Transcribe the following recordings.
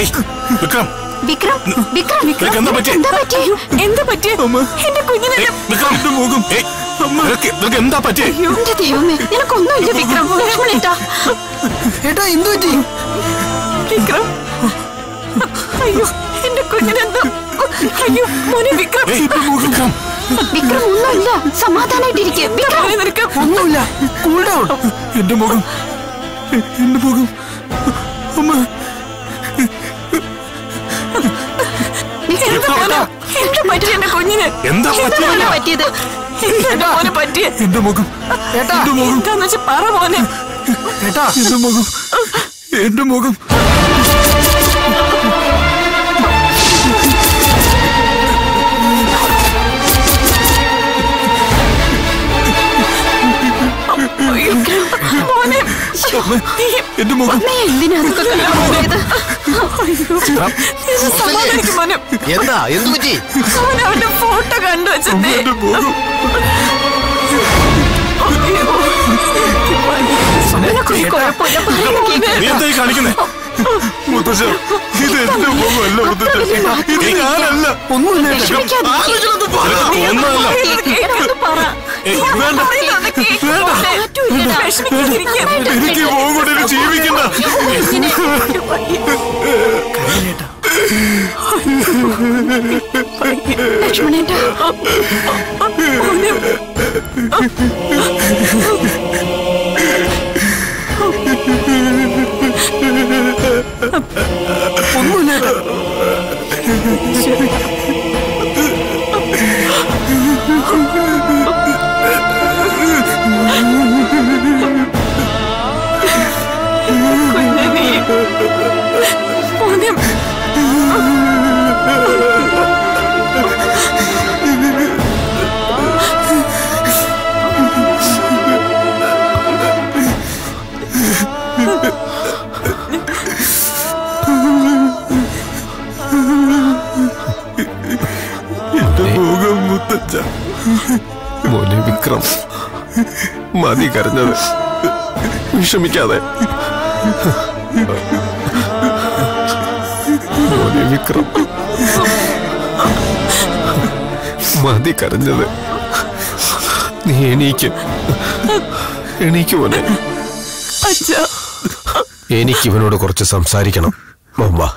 ഏയ്, വിക്രം വിക്രം വിക്രം നിനക്ക് എന്താ പറ്റിയെ? എന്താ പറ്റി എന്താ പറ്റിയ എന്റെ കുഞ്ഞിനെ ഏയ്, വിക്രം ഏയ്, നിനക്ക് നിനക്ക് എന്താ പറ്റിയേ എന്റെ ദൈവമേ നിനക്കൊന്നുമില്ല വിക്രം ലക്ഷ്മണേട്ടാ ഏട്ടാ എന്തു പറ്റി വിക്രം അയ്യോ എന്റെ കുഞ്ഞിനെന്താ അയ്യോ മോനെ വിക്രം ഏയ്, വിക്രം വിക്രം ഒന്നുമില്ല സമാധാനായിട്ടിരിക്കെ വിക്രം മോനെ നിനക്ക് ഒന്നുമില്ല കൂൾ ഡൗൺ എന്റെ മുഖം എ- എന്റെ മുഖം അമ്മ വിക്രം എന്താ മോനെ എന്താ പറ്റി എന്റെ കുഞ്ഞിന് എന്താ എന്താ മോനെ പറ്റിയ പറ്റിയത് എന്താ എന്റെ മോനെ പറ്റിയ എന്റെ മുഖം ഏട്ടാ എന്റെ മുഖം എന്താന്ന് വെച്ചാ പറ മോനെ ഏട്ടാ എന്റെ മുഖം എന്റെ മുഖം മോനെ എന്റെ മുഖം നീ എന്തിനാ അതൊക്കെ കാണുന്നത് നീ സമാധാനിക്കും മോനെ എന്താ എന്തു പറ്റി മോനെ അവന്റെ ഫോട്ടോ കണ്ടു വെച്ചേ എന്റെ മുഖം നിനക്കൊരു കുഴപ്പമില്ല പറയുന്ന കേക്ക് നീ എന്തായി കാണിക്കുന്നേ മുത്തശ്ശ ഇത് എന്റെ മുഖമല്ല മുത്തശ്ശ ഇത് ഞാനല്ല ഒന്നുമില്ല ഏട്ടാ. വിഷമിക്കാതിരിക്ക്. നിനക്ക് ഒന്നല്ല കേക്ക് പറ ഏയ്, വേണ്ട മാറ്റൂല്ലടാ. എനിക്ക് ഈ മുഖം കൊണ്ട് ഇനി ജീവിക്കണ്ട ഇങ്ങനെ കരയില്ലേട്ടാ. ലക്ഷ്മണേട്ടാ ഒന്നുമില്ല ഏട്ടാ. എന്റെ മുഖം മുത്തച്ഛ മോനെ വിക്രം മതി കരഞ്ഞത് വിഷമിക്കാതെ മോനെ വിക്രം മതി കരഞ്ഞത് നീ എണീക്ക് എണീക്ക് മോനെ അച്ഛാ എനിക്ക് ഇവനോട് കുറച്ച് സംസാരിക്കണം മോൻ വാ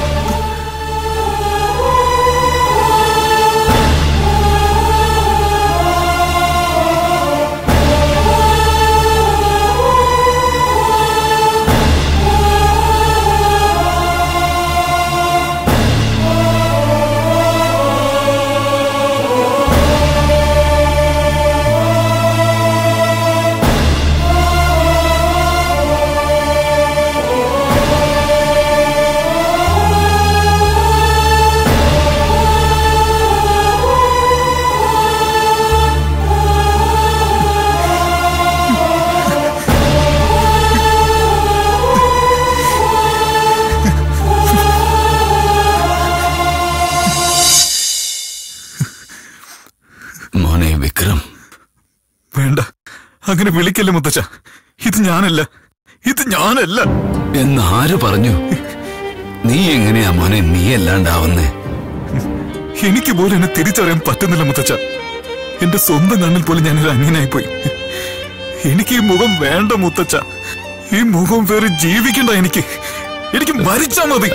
മോനെ വിക്രം വേണ്ട അങ്ങനെ വിളിക്കല്ലേ മുത്തച്ഛ ഇത് ഞാനല്ല ഇത് ഞാനല്ല എന്ന് ആര് പറഞ്ഞു നീ എങ്ങനെയാ മോനെ നീ അല്ലാണ്ടാവുന്നേ എനിക്ക് പോലും എന്നെ തിരിച്ചറിയാൻ പറ്റുന്നില്ല മുത്തച്ഛ എന്റെ സ്വന്തം കണ്ണിൽ പോലും ഞാനൊരു അന്യനായി പോയി എനിക്ക് ഈ മുഖം വേണ്ട മുത്തച്ഛ ഈ മുഖം വേറെ ജീവിക്കണ്ട എനിക്ക് എനിക്ക് മരിച്ചാ മതി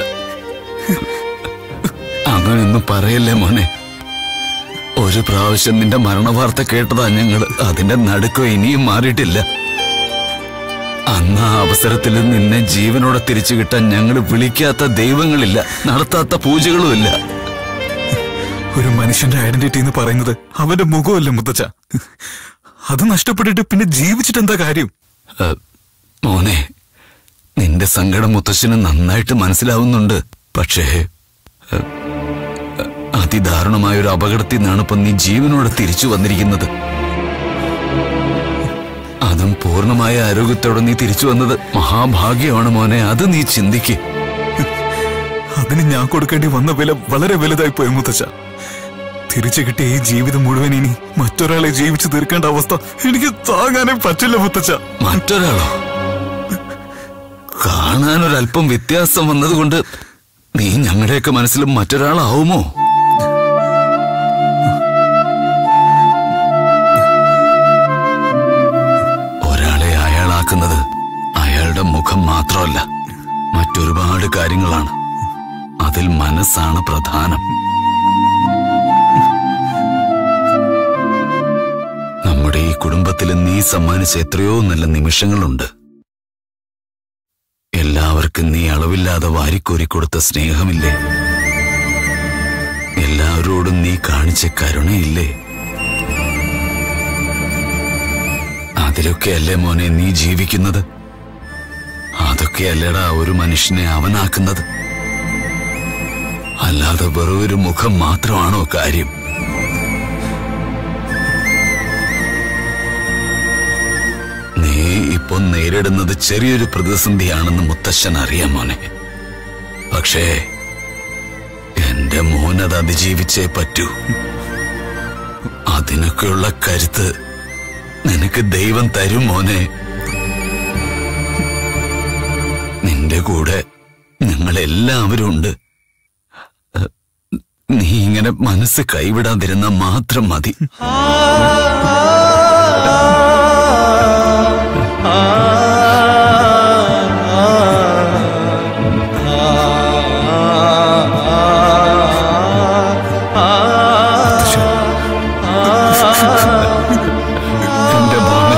അങ്ങനെയൊന്നും പറയല്ലേ മോനെ ഒരു പ്രാവശ്യം നിന്റെ മരണവാർത്ത കേട്ടതാ ഞങ്ങള് അതിന്റെ നടുക്കം ഇനിയും മാറിയിട്ടില്ല അന്ന് ആ അവസരത്തിൽ നിന്നെ ജീവനോടെ തിരിച്ചു കിട്ടാൻ ഞങ്ങൾ വിളിക്കാത്ത ദൈവങ്ങളില്ല നടത്താത്ത പൂജകളുമില്ല ഒരു മനുഷ്യന്റെ ഐഡന്റിറ്റി എന്ന് പറയുന്നത് അവന്റെ മുഖമല്ല മുത്തച്ഛ അത് നഷ്ടപ്പെട്ടിട്ട് പിന്നെ ജീവിച്ചിട്ട് എന്താ കാര്യം ഏ, മോനെ നിന്റെ സങ്കടം മുത്തശ്ശന് നന്നായിട്ട് മനസ്സിലാവുന്നുണ്ട് പക്ഷേ ഏ, ഏ, അതിദാരുണമായ ഒരു അപകടത്തിൽ നിന്നാണ് ഇപ്പൊ നീ ജീവനോടെ തിരിച്ചു വന്നിരിക്കുന്നത് അതും പൂർണ്ണമായ ആരോഗ്യത്തോടെ നീ തിരിച്ചു വന്നത് മഹാഭാഗ്യമാണ് മോനെ അത് നീ ചിന്തിക്ക് അതിന് ഞാൻ കൊടുക്കേണ്ടി വന്ന വില വളരെ വലുതായി പോയി മുത്തച്ഛ തിരിച്ചു കിട്ടിയ ഈ ജീവിതം മുഴുവൻ ഇനി മറ്റൊരാളെ ജീവിച്ചു തീർക്കേണ്ട അവസ്ഥ എനിക്ക് താങ്ങാനേ പറ്റില്ല മുത്തച്ഛ മറ്റൊരാളോ കാണാനൊരല്പം വ്യത്യാസം വന്നതുകൊണ്ട് നീ ഞങ്ങളുടെയൊക്കെ മനസ്സിലും മറ്റൊരാളാവുമോ ഒരാളെ അയാളാക്കുന്നത് അയാളുടെ മുഖം മാത്രമല്ല മറ്റൊരുപാട് കാര്യങ്ങളാണ് അതിൽ മനസ്സാണ് പ്രധാനം നമ്മുടെ ഈ കുടുംബത്തിൽ നീ സമ്മാനിച്ച എത്രയോ നല്ല നിമിഷങ്ങളുണ്ട് എല്ലാവർക്കും നീ അളവില്ലാതെ വാരിക്കോരി കൊടുത്ത സ്നേഹമില്ലേ എല്ലാവരോടും നീ കാണിച്ച കരുണയില്ലേ അതിലൊക്കെയല്ലേ മോനെ നീ ജീവിക്കുന്നത് അതൊക്കെയല്ലേടാ ഒരു മനുഷ്യനെ അവനാക്കുന്നത് അല്ലാതെ വെറും ഒരു മുഖം മാത്രമാണോ കാര്യം നീ ഇപ്പൊ നേരിടുന്നത് ചെറിയൊരു പ്രതിസന്ധിയാണെന്ന് മുത്തശ്ശൻ അറിയാം മോനെ പക്ഷേ എന്റെ മോനത് അതിജീവിച്ചേ പറ്റൂ അതിനൊക്കെയുള്ള കരുത്ത് നിനക്ക് ദൈവം തരും മോനെ നിന്റെ കൂടെ ഞങ്ങളെല്ലാവരും ഉണ്ട് ഏഹ്, നീ ഇങ്ങനെ മനസ്സ് കൈവിടാതിരുന്ന മാത്രം മതി എന്റെ മോനെ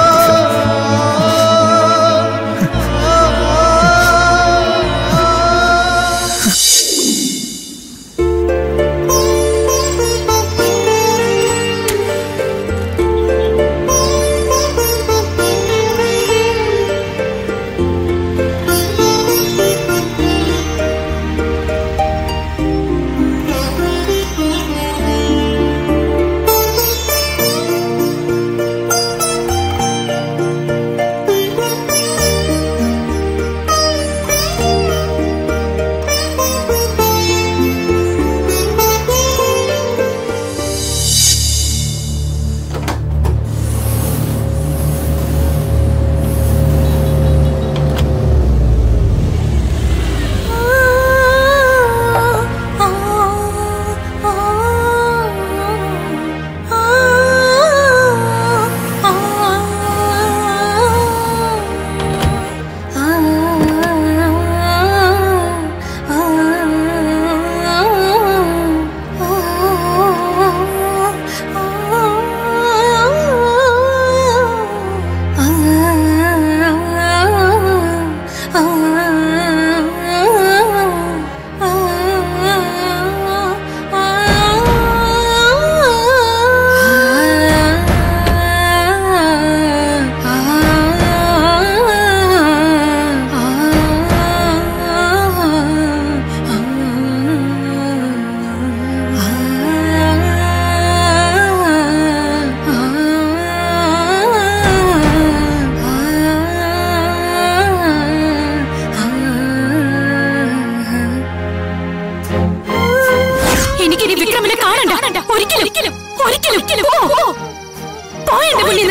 എനിക്കിനി വിക്രമിനെ കാണണ്ട ഒരിക്കലും ഒരിക്കലും ഒരിക്കലും പോ, പോ. പോ എന്റെ മുന്നിൽ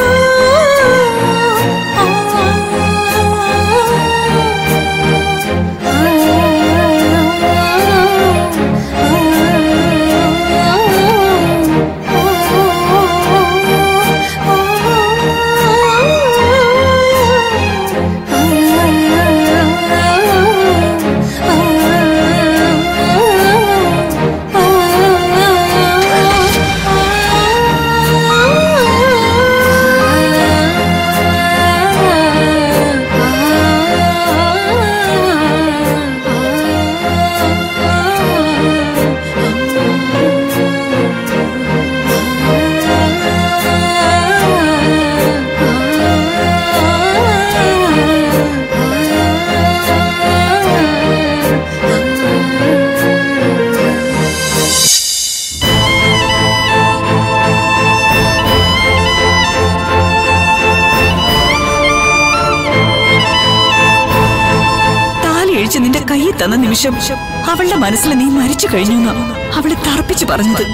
താലി അഴിച്ച് നിന്റെ കയ്യിൽ തന്ന നിമിഷം അവളുടെ മനസ്സിൽ നീ മരിച്ചു കഴിഞ്ഞു എന്നാ അവളെ തറപ്പിച്ചു പറഞ്ഞത്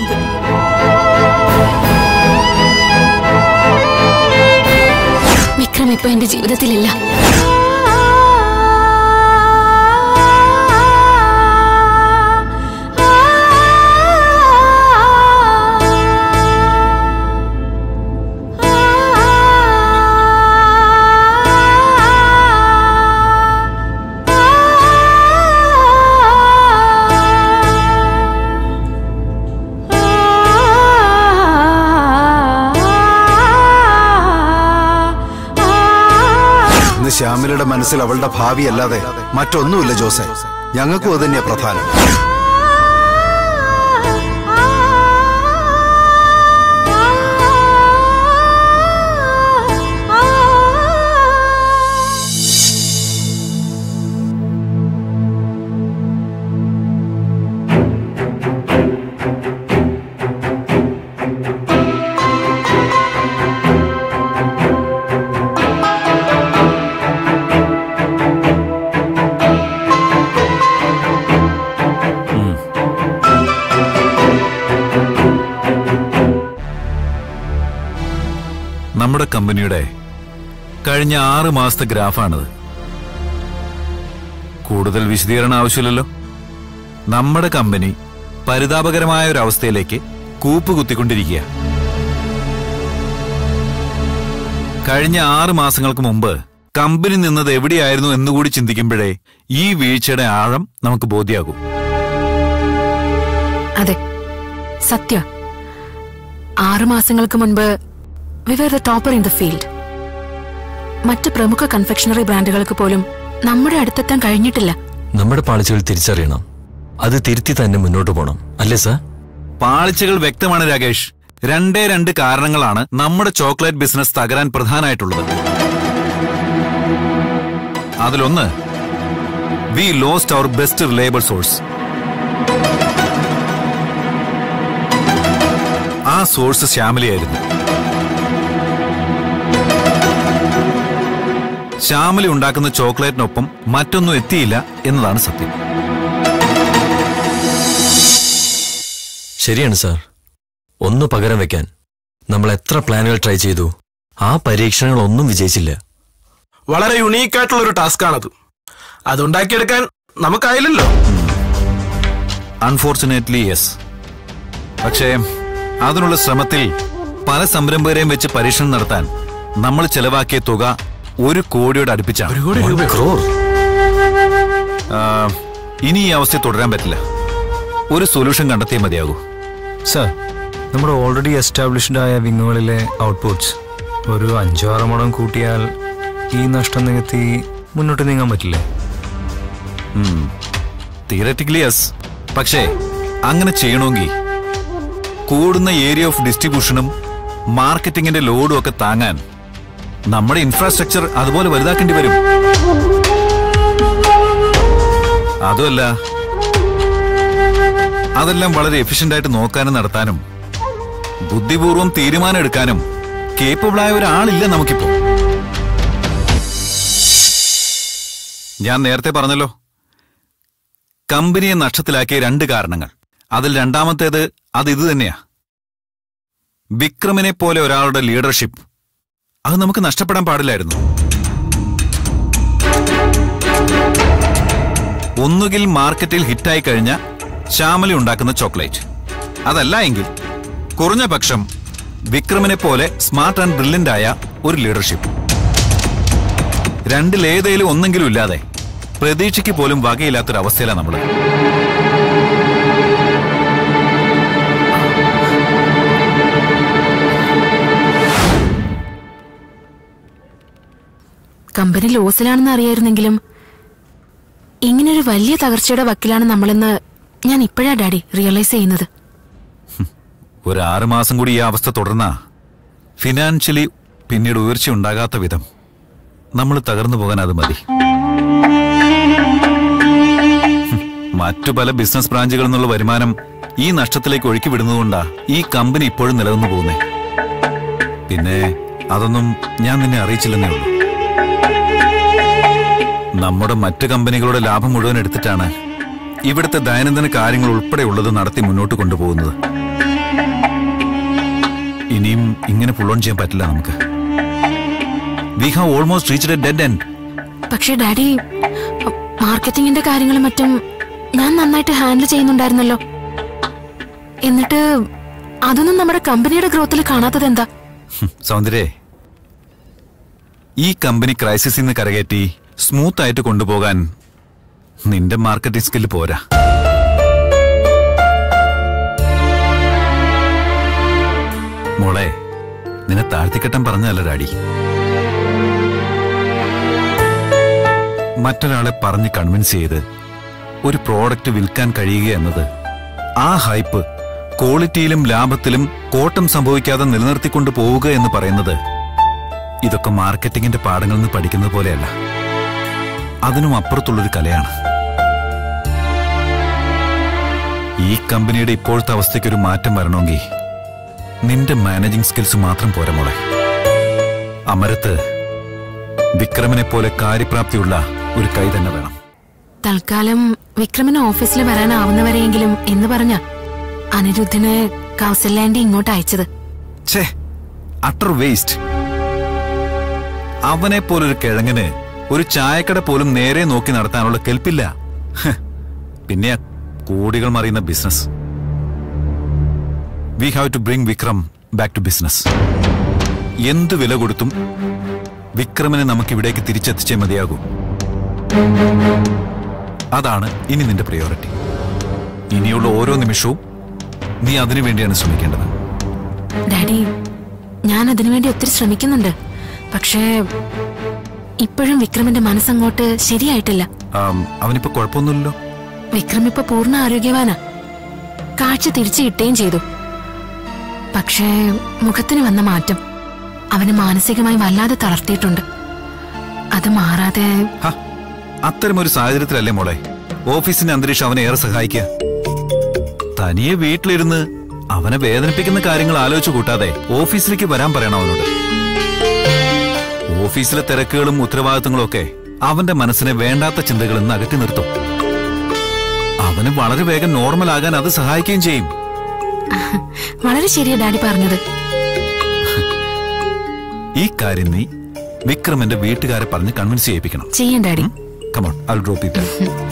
വിക്രം ഇപ്പൊ എന്റെ ജീവിതത്തിലില്ല ശ്യാമിലയുടെ മനസ്സിൽ അവളുടെ ഭാവി അല്ലാതെ മറ്റൊന്നുമില്ല ജോസെ ഞങ്ങൾക്കും അത് തന്നെയാ പ്രധാനം നമ്മുടെ കമ്പനിയുടെ കഴിഞ്ഞ ആറ് മാസത്തെ ഗ്രാഫാണിത് കൂടുതൽ വിശദീകരണം ആവശ്യമില്ലല്ലോ നമ്മുടെ കമ്പനി പരിതാപകരമായ ഒരു അവസ്ഥയിലേക്ക് കൂപ്പ് കുത്തിക്കൊണ്ടിരിക്കുക കഴിഞ്ഞ ആറ് മാസങ്ങൾക്ക് മുമ്പ് കമ്പനി നിന്നത് എവിടെയായിരുന്നു എന്നുകൂടി ചിന്തിക്കുമ്പോഴേ ഈ വീഴ്ചയുടെ ആഴം നമുക്ക് ബോധ്യമാകും അതെ സത്യ ആറു മാസങ്ങൾക്ക് മുൻപ് we were the topper in the field മറ്റ് പ്രമുഖ കൺഫെക്ഷണറി ബ്രാൻഡുകൾക്ക് പോലും നമ്മുടെ അടുത്തെത്താൻ കഴിഞ്ഞിട്ടില്ല നമ്മുടെ പാളിച്ചകൾ തിരിച്ചറിയണം അത് തിരുത്തി തന്നെ മുന്നോട്ട് പോകണം അല്ലേ സാർ പാളിച്ചകൾ വ്യക്തമാണ് രാകേഷ് രണ്ടേ രണ്ട് കാരണങ്ങളാണ് നമ്മുടെ ചോക്ലേറ്റ് ബിസിനസ് തകരാൻ പ്രധാനമായിട്ടുള്ളത് അതിലൊന്ന് we lost our best reliable source ആ സോഴ്സ് ശ്യാമലിയായിരുന്നു ശ്യാമലി ഉണ്ടാക്കുന്ന ചോക്ലേറ്റിനൊപ്പം മറ്റൊന്നും എത്തിയില്ല എന്നതാണ് സത്യം ശരിയാണ് സാർ ഒന്ന് പകരം വെക്കാൻ നമ്മൾ എത്ര പ്ലാനുകൾ ട്രൈ ചെയ്തു ആ പരീക്ഷണങ്ങളൊന്നും വിജയിച്ചില്ല വളരെ യുണീക്ക് ആയിട്ടുള്ള ഒരു ടാസ്ക് ആണത് അതുണ്ടാക്കിയെടുക്കാൻ നമുക്കായില്ലല്ലോ അൺഫോർച്ചുനേറ്റ്ലി യെസ് പക്ഷേ അതിനുള്ള ശ്രമത്തിൽ പല സംരംഭകരെയും വെച്ച് പരീക്ഷണം നടത്താൻ നമ്മൾ ചെലവാക്കിയ തുക ഒരു കോടിയോട് അടുപ്പിച്ചാണ് One crore. ആ, ഇനി ഈ അവസ്ഥ തുടരാൻ പറ്റില്ല ഒരു സൊല്യൂഷൻ കണ്ടെത്തിയേ മതിയാകൂ സർ നമ്മുടെ ഓൾറെഡി എസ്റ്റാബ്ലിഷ്ഡ് ആയ വിങ്ങുകളിലെ ഔട്ട്പുട്ട്സ് ഒരു അഞ്ചോ ആറോ മണം കൂട്ടിയാൽ ഈ നഷ്ടം നികത്തി മുന്നോട്ട് നീങ്ങാൻ പറ്റില്ലേ തിയററ്റിക്കലി യെസ് പക്ഷേ അങ്ങനെ ചെയ്യണമെങ്കിൽ കൂടുന്ന ഏരിയ ഓഫ് ഡിസ്ട്രിബ്യൂഷനും മാർക്കറ്റിംഗിന്റെ ലോഡും ഒക്കെ താങ്ങാൻ നമ്മുടെ ഇൻഫ്രാസ്ട്രക്ചർ അതുപോലെ വലുതാക്കേണ്ടി വരും അതുമല്ല അതെല്ലാം വളരെ എഫിഷ്യന്റ് ആയിട്ട് നോക്കാനും നടത്താനും ബുദ്ധിപൂർവം തീരുമാനം എടുക്കാനും കേപ്പബിൾ ആയ ഒരാളില്ല നമുക്കിപ്പോ ഞാൻ നേരത്തെ പറഞ്ഞല്ലോ കമ്പനിയെ നഷ്ടത്തിലാക്കിയ രണ്ട് കാരണങ്ങൾ അതിൽ രണ്ടാമത്തേത് അത് ഇത് തന്നെയാ വിക്രമിനെ പോലെ ഒരാളുടെ ലീഡർഷിപ്പ് അത് നമുക്ക് നഷ്ടപ്പെടാൻ പാടില്ലായിരുന്നു ഒന്നുകിൽ മാർക്കറ്റിൽ ഹിറ്റായി കഴിഞ്ഞ ശ്യാമലി ഉണ്ടാക്കുന്ന ചോക്ലേറ്റ് അതല്ല എങ്കിൽ കുറഞ്ഞ പക്ഷം വിക്രമിനെ പോലെ സ്മാർട്ട് ആൻഡ് ബ്രില്യന്റ് ആയ ഒരു ലീഡർഷിപ്പ് രണ്ടിലേതേലും ഒന്നെങ്കിലും ഇല്ലാതെ പ്രതീക്ഷയ്ക്ക് പോലും വകയില്ലാത്തൊരവസ്ഥയിലാണ് നമ്മള് കമ്പനി ലോസിലാണെന്ന് അറിയായിരുന്നെങ്കിലും ഇങ്ങനൊരു വലിയ തകർച്ചയുടെ വക്കിലാണ് നമ്മളെന്ന് ഞാൻ ഇപ്പോഴാ ഡാഡി റിയലൈസ് ചെയ്യുന്നത് ഒരു ആറ് മാസം കൂടി ഈ അവസ്ഥ തുടർന്ന ഫിനാൻഷ്യലി പിന്നീട് ഉയർച്ച ഉണ്ടാകാത്ത വിധം നമ്മൾ തകർന്നു പോകാൻ അത് മതി ഹും, മറ്റു പല ബിസിനസ് ബ്രാഞ്ചുകളിൽ നിന്നുള്ള വരുമാനം ഈ നഷ്ടത്തിലേക്ക് ഒഴുക്കി വിടുന്നതുകൊണ്ടാ ഈ കമ്പനി ഇപ്പോഴും നിലനിന്നു പോകുന്നേ പിന്നെ അതൊന്നും ഞാൻ നിന്നെ അറിയിച്ചില്ലെന്നേ ഉള്ളൂ നമ്മുടെ മറ്റു കമ്പനികളുടെ ലാഭം മുഴുവൻ എടുത്തിട്ടാണ് ഇവിടുത്തെ ദൈനംദിന കാര്യങ്ങൾ ഉൾപ്പെടെയുള്ളത് നടത്തി മുന്നോട്ട് കൊണ്ടുപോകുന്നത് ഇനിയും ഇങ്ങനെ പുള്ളോൺ ചെയ്യാൻ പറ്റില്ല നമുക്ക് we have almost reached a dead end പക്ഷേ ഡാഡി മാർക്കറ്റിംഗിന്റെ കാര്യങ്ങളും മറ്റും ഞാൻ നന്നായിട്ട് ഹാൻഡിൽ ചെയ്യുന്നുണ്ടായിരുന്നല്ലോ എന്നിട്ട് അതൊന്നും നമ്മുടെ കമ്പനിയുടെ ഗ്രോത്തിൽ കാണാത്തത് എന്താ സൗന്ദര്യ ഈ കമ്പനി ക്രൈസിസിൽ നിന്ന് കരകയറ്റി സ്മൂത്ത് ആയിട്ട് കൊണ്ടുപോകാൻ നിന്റെ മാർക്കറ്റിംഗ് സ്കില്ല് പോരാ മോളെ നിന്നെ താഴ്ത്തിക്കെട്ടാൻ പറഞ്ഞല്ല ഡാഡി മറ്റൊരാളെ പറഞ്ഞ് കൺവിൻസ് ചെയ്ത് ഒരു പ്രോഡക്റ്റ് വിൽക്കാൻ കഴിയുക എന്നത് ആ ഹൈപ്പ് ക്വാളിറ്റിയിലും ലാഭത്തിലും കോട്ടം സംഭവിക്കാതെ നിലനിർത്തിക്കൊണ്ട് പോവുക എന്ന് പറയുന്നത് ഇതൊക്കെ മാർക്കറ്റിംഗിന്റെ പാഠങ്ങളിൽ നിന്ന് പഠിക്കുന്നത് പോലെയല്ല അതിനും അപ്പുറത്തുള്ളൊരു കലയാണ് ഈ കമ്പനിയുടെ ഇപ്പോഴത്തെ അവസ്ഥയ്ക്ക് ഒരു മാറ്റം വരണമെങ്കിൽ നിന്റെ മാനേജിംഗ് സ്കിൽസ് മാത്രം പോരാ മോളെ അമരത്ത് വിക്രമനെ പോലെ കാര്യപ്രാപ്തിയുള്ള ഒരു കൈ തന്നെ വേണം തൽക്കാലം വിക്രമന് ഓഫീസിൽ വരാനാവുന്നവരെയെങ്കിലും എന്ന് പറഞ്ഞ അനിരുദ്ധന് കൗസല്യാന്റെ ഇങ്ങോട്ട് അയച്ചത് ഛേ അട്ടർ വേസ്റ്റ് അവനെ പോലൊരു കിഴങ്ങന് ഒരു ചായക്കട പോലും നേരെ നോക്കി നടത്താനുള്ള കെൽപ്പില്ല ഹ്, പിന്നെ കോടികൾ മറിയുന്ന business we have to bring Vikram back to business എന്ത് വില കൊടുത്തും വിക്രമിനെ നമുക്ക് ഇവിടേക്ക് തിരിച്ചെത്തിച്ചേ മതിയാകൂ അതാണ് ഇനി നിന്റെ പ്രയോറിറ്റി ഇനിയുള്ള ഓരോ നിമിഷവും നീ അതിനു വേണ്ടിയാണ് ശ്രമിക്കേണ്ടത് ഡാഡി ഞാൻ അതിനുവേണ്ടി ഒത്തിരി ശ്രമിക്കുന്നുണ്ട് പക്ഷേ ഇപ്പോഴും വിക്രമിന്റെ മനസ്സങ്ങോട്ട് ശരിയായിട്ടില്ല ആം, അവനിപ്പോ കുഴപ്പമൊന്നുമില്ലല്ലോ വിക്രം ഇപ്പൊ പൂർണ്ണ ആരോഗ്യവാനാ കാഴ്ച തിരിച്ചു കിട്ടുകയും ചെയ്തു പക്ഷേ മുഖത്തിന് വന്ന മാറ്റം അവന് മാനസികമായി വല്ലാതെ തളർത്തിയിട്ടുണ്ട് അത് മാറാതെ ഹ, അത്തരമൊരു സാഹചര്യത്തിലല്ലേ മോളെ ഓഫീസിന്റെ അന്തരീക്ഷം അവനെ ഏറെ സഹായിക്കുക തനിയെ വീട്ടിലിരുന്ന് അവനെ വേദനിപ്പിക്കുന്ന കാര്യങ്ങൾ ആലോചിച്ചു കൂട്ടാതെ ഓഫീസിലേക്ക് വരാൻ പറയണം അവനോട് ഓഫീസിലെ തിരക്കുകളും ഉത്തരവാദിത്തങ്ങളും ഒക്കെ അവന്റെ മനസ്സിനെ വേണ്ടാത്ത ചിന്തകളിൽ നിന്ന് അകറ്റി നിർത്തും അവന് വളരെ വേഗം നോർമൽ ആകാൻ അത് സഹായിക്കുകയും ചെയ്യും വളരെ ശരിയാ ഡാഡി പറഞ്ഞത് ഈ കാര്യം നീ വിക്രമന്റെ വീട്ടുകാരെ പറഞ്ഞ് കൺവിൻസ് ചെയ്യിപ്പിക്കണം ചെയ്യാം daddy come on I drop it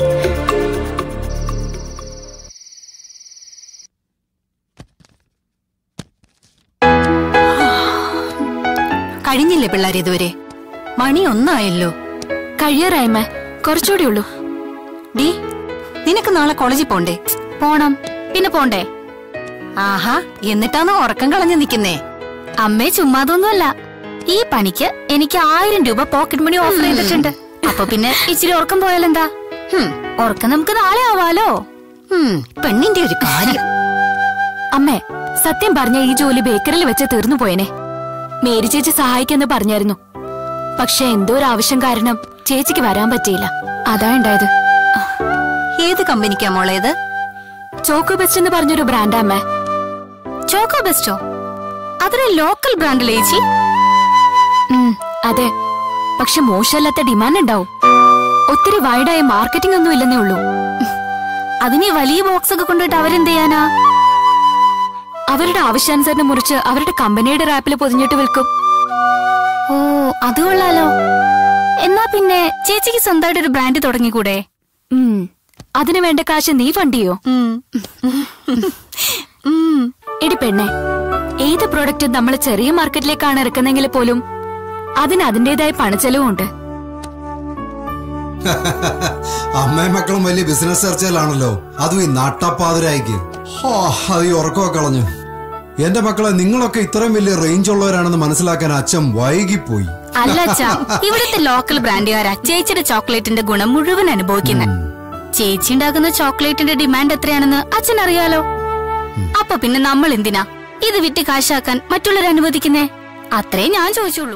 കഴിഞ്ഞില്ലേ പിള്ളേർ ഇതുവരെ മണി ഒന്നായല്ലോ കഴിയാറായ്മ കുറച്ചുകൂടി ഉള്ളൂ ഡി നിനക്ക് നാളെ കോളേജിൽ പോണ്ടേ പോണം പിന്നെ പോണ്ടേ ആഹാ എന്നിട്ടാണ് ഉറക്കം കളഞ്ഞു നിക്കുന്നേ അമ്മേ ചുമ്മാതൊന്നുമല്ല ഈ പണിക്ക് എനിക്ക് ആയിരം രൂപ പോക്കറ്റ് മണി ഓഫർ ചെയ്തിട്ടുണ്ട് അപ്പൊ പിന്നെ ഇച്ചിരി ഉറക്കം പോയാലെന്താ ഹും, ഉറക്കം നമുക്ക് നാളെ ആവാലോ പെണ്ണിന്റെ ഒരു കാര്യം അമ്മേ സത്യം പറഞ്ഞ ഈ ജോലി ബേക്കറിൽ വെച്ച് തീർന്നു പോയനെ മേരി ചേച്ചി സഹായിക്കെന്ന് പറഞ്ഞായിരുന്നു പക്ഷെ എന്തോ ഒരു ആവശ്യം കാരണം ചേച്ചിക്ക് വരാൻ പറ്റിയില്ല അതാ ഉണ്ടായത് ഏത് കമ്പനിക്കാ മോളേത് ചോക്കോ ബെസ്റ്റ് എന്ന് പറഞ്ഞൊരു ബ്രാൻഡാ അമ്മേ ചോക്കോ ബെസ്റ്റോ അതൊരു ലോക്കൽ ബ്രാൻഡ് ചേച്ചി ഉം, അതെ പക്ഷെ മോശമല്ലാത്ത ഡിമാൻഡ് ഉണ്ടാവും ഒത്തിരി വൈഡായ മാർക്കറ്റിംഗ് ഒന്നും ഇല്ലെന്നേ ഉള്ളൂ അതിന് ഈ വലിയ ബോക്സ് ഒക്കെ കൊണ്ടുപോയിട്ട് അവരെന്ത് ചെയ്യാനാ അവരുടെ ആവശ്യാനുസരണം മുറിച്ച് അവരുടെ കമ്പനിയുടെ റാപ്പിൽ പൊതിഞ്ഞിട്ട് വിൽക്കും ഓ അത് കൊള്ളാലോ എന്നാ പിന്നെ ചേച്ചിക്ക് സ്വന്തമായിട്ട് ഒരു ബ്രാൻഡ് തുടങ്ങിക്കൂടെ ഉം, അതിനു വേണ്ട കാശ് നീ ഫണ്ട് ചെയ്യോ എടി പെണ്ണെ ഏത് പ്രോഡക്റ്റ് നമ്മൾ ചെറിയ മാർക്കറ്റിലേക്കാണ് ഇറക്കുന്നെങ്കിൽ പോലും അതിന് അതിന്റേതായ പണച്ചെലവുണ്ട് അമ്മയും മക്കളും വലിയ ബിസിനസ് ചർച്ചയിലാണല്ലോ അതും ഈ നാട്ടപ്പാതിരായിക്ക് ഹോ അത് ഈ ഉറക്കമൊക്കെ കളഞ്ഞു എന്റെ മക്കളെ നിങ്ങളൊക്കെ ഇത്രയും വലിയ റേഞ്ച് ഉള്ളവരാണെന്ന് മനസ്സിലാക്കാൻ അച്ഛൻ വൈകിപ്പോയി അല്ല അച്ഛാ ഇവിടുത്തെ ലോക്കൽ ബ്രാൻഡുകാരാ ചേച്ചിയുടെ ചോക്ലേറ്റിന്റെ ഗുണം മുഴുവൻ അനുഭവിക്കുന്നത് ചേച്ചി ഉണ്ടാക്കുന്ന ചോക്ലേറ്റിന്റെ ഡിമാൻഡ് എത്രയാണെന്ന് അച്ഛൻ അറിയാലോ അപ്പൊ പിന്നെ നമ്മൾ എന്തിനാ ഇത് വിറ്റ് കാശാക്കാൻ മറ്റുള്ളവർ അനുവദിക്കുന്നേ അത്രേ ഞാൻ ചോദിച്ചുള്ളൂ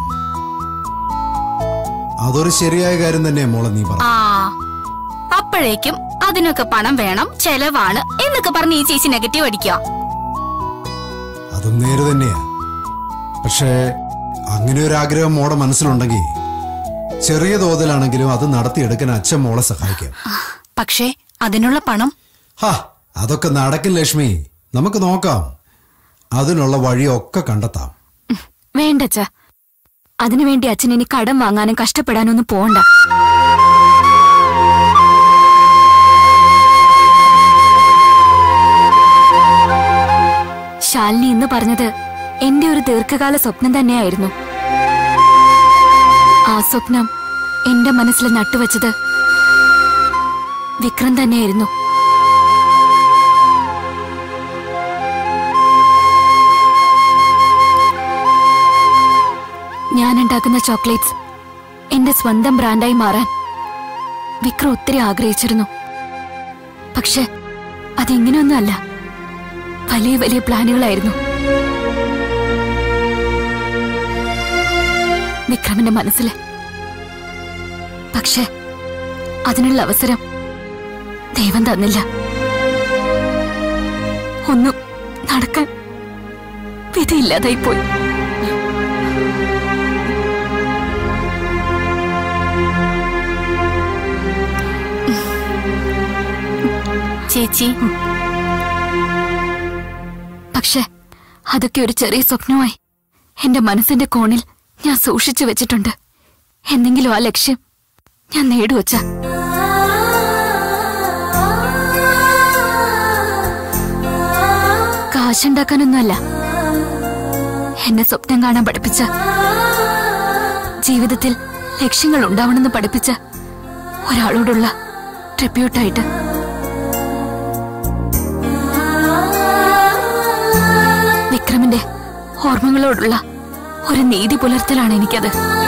അതൊരു ശരിയായ കാര്യം തന്നെ മോളെ നീ പറഞ്ഞു ആ അപ്പോഴേക്കും അതിനൊക്കെ പണം വേണം ചെലവാണ് എന്നൊക്കെ പറഞ്ഞ് ഈ ചേച്ചി നെഗറ്റീവ് അടിക്കുക അതും നേര് തന്നെയാ പക്ഷേ അങ്ങനെ ഒരു ആഗ്രഹം മോടെ മനസ്സിലുണ്ടെങ്കിൽ ചെറിയ തോതിലാണെങ്കിലും അത് നടത്തിയെടുക്കാൻ അച്ഛൻ മോളെ സഹായിക്കാം പക്ഷേ അതിനുള്ള പണം ഹാ അതൊക്കെ നടക്കും ലക്ഷ്മി നമുക്ക് നോക്കാം അതിനുള്ള വഴിയൊക്കെ കണ്ടെത്താം വേണ്ടച്ച അതിനുവേണ്ടി അച്ഛൻ ഇനി കടം വാങ്ങാനും കഷ്ടപ്പെടാനൊന്നും പോണ്ട ശാലിനി ഇന്ന് പറഞ്ഞത് എന്റെ ഒരു ദീർഘകാല സ്വപ്നം തന്നെയായിരുന്നു ആ സ്വപ്നം എന്റെ മനസ്സിൽ നട്ടുവച്ചത് വിക്രം തന്നെയായിരുന്നു ഞാൻ ഉണ്ടാക്കുന്ന ചോക്ലേറ്റ്സ് എന്റെ സ്വന്തം ബ്രാൻഡായി മാറാൻ വിക്രം ഒത്തിരി ആഗ്രഹിച്ചിരുന്നു പക്ഷെ അതിങ്ങനെയൊന്നുമല്ല വലിയ വലിയ പ്ലാനുകളായിരുന്നു വിക്രമിന്റെ മനസ്സില് പക്ഷെ അതിനുള്ള അവസരം ദൈവം തന്നില്ല ഒന്നും നടക്കാൻ വിധിയില്ലാതായി പോയി ചേച്ചി പക്ഷെ അതൊക്കെ ഒരു ചെറിയ സ്വപ്നമായി എന്റെ മനസ്സിന്റെ കോണിൽ ഞാൻ സൂക്ഷിച്ചു വെച്ചിട്ടുണ്ട് എന്തെങ്കിലും ആ ലക്ഷ്യം ഞാൻ നേടുവച്ച കാശുണ്ടാക്കാനൊന്നുമല്ല എന്നെ സ്വപ്നം കാണാൻ പഠിപ്പിച്ച ജീവിതത്തിൽ ലക്ഷ്യങ്ങൾ ഉണ്ടാവണമെന്ന് പഠിപ്പിച്ച ഒരാളോടുള്ള ട്രിബ്യൂട്ടായിട്ട് വിക്രമിന്റെ ഓർമ്മകളോടുള്ള ഒരു നീതി പുലർത്തലാണ് എനിക്കത്